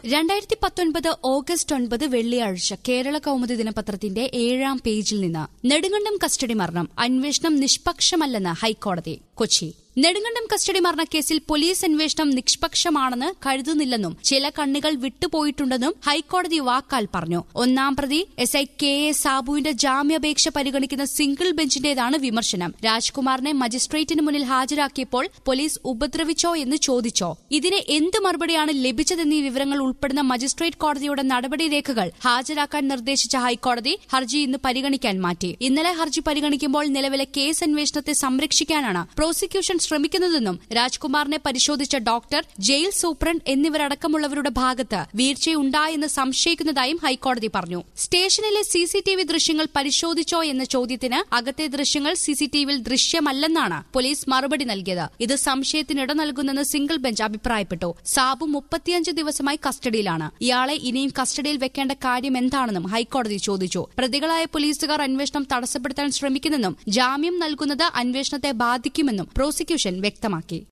രണ്ടായിരത്തി പത്തൊൻപത് ഓഗസ്റ്റ് ഒൻപത് വെള്ളിയാഴ്ച കേരള കൌമുദി ദിനപത്രത്തിന്റെ ഏഴാം പേജിൽ നിന്ന് നെടുങ്കണ്ടം കസ്റ്റഡി മരണം അന്വേഷണം നിഷ്പക്ഷമല്ലെന്ന് ഹൈക്കോടതി കൊച്ചി നെടുങ്കണ്ടം കസ്റ്റഡി മരണക്കേസിൽ പോലീസ് അന്വേഷണം നിഷ്പക്ഷമാണെന്ന് കരുതുന്നില്ലെന്നും ചില കണ്ണുകൾ വിട്ടുപോയിട്ടുണ്ടെന്നും ഹൈക്കോടതി വാക്കാൽ പറഞ്ഞു ഒന്നാം പ്രതി എസ് ഐ കെ എ സാബുവിന്റെ ജാമ്യാപേക്ഷ പരിഗണിക്കുന്ന സിംഗിൾ ബെഞ്ചിന്റേതാണ് വിമർശനം രാജ്കുമാറിനെ മജിസ്ട്രേറ്റിന് മുന്നിൽ ഹാജരാക്കിയപ്പോൾ പോലീസ് ഉപദ്രവിച്ചോ എന്ന് ചോദിച്ചോ ഇതിന് എന്ത് മറുപടിയാണ് ലഭിച്ചതെന്നീ വിവരങ്ങൾ ഉൾപ്പെടുന്ന മജിസ്ട്രേറ്റ് കോടതിയുടെ നടപടി രേഖകൾ ഹാജരാക്കാൻ നിർദ്ദേശിച്ച ഹൈക്കോടതി ഹർജി ഇന്ന് പരിഗണിക്കാൻ മാറ്റി ഇന്നലെ ഹർജി പരിഗണിക്കുമ്പോൾ നിലവിലെ കേസ് അന്വേഷണത്തെ സംരക്ഷിക്കാനാണ് പ്രോസിക്യൂഷൻ ശ്രമിക്കുന്നതെന്നും രാജ്കുമാറിനെ പരിശോധിച്ച ഡോക്ടർ ജയിൽ സൂപ്രണ്ട് എന്നിവരടക്കമുള്ളവരുടെ ഭാഗത്ത് വീഴ്ചയുണ്ടായെന്ന് സംശയിക്കുന്നതായും ഹൈക്കോടതി പറഞ്ഞു സ്റ്റേഷനിലെ സിസിടിവി ദൃശ്യങ്ങൾ പരിശോധിച്ചോ എന്ന ചോദ്യത്തിന് അകത്തെ ദൃശ്യങ്ങൾ സിസിടിവിയിൽ ദൃശ്യമല്ലെന്നാണ് പോലീസ് മറുപടി നൽകിയത് ഇത് സംശയത്തിനിട നൽകുന്നെന്ന് സിംഗിൾ ബെഞ്ച് അഭിപ്രായപ്പെട്ടു സാബു മുപ്പത്തിയഞ്ച് ദിവസമായി കസ്റ്റഡിയിലാണ് ഇയാളെ ഇനിയും കസ്റ്റഡിയിൽ വെക്കേണ്ട കാര്യം എന്താണെന്നും ഹൈക്കോടതി ചോദിച്ചു പ്രതികളായ പോലീസുകാർ അന്വേഷണം തടസ്സപ്പെടുത്താൻ ശ്രമിക്കുന്നെന്നും ജാമ്യം നൽകുന്നത് അന്വേഷണത്തെ ബാധിക്കുമെന്നും പ്രോസിക്യൂഷൻ വ്യക്തമാക്കി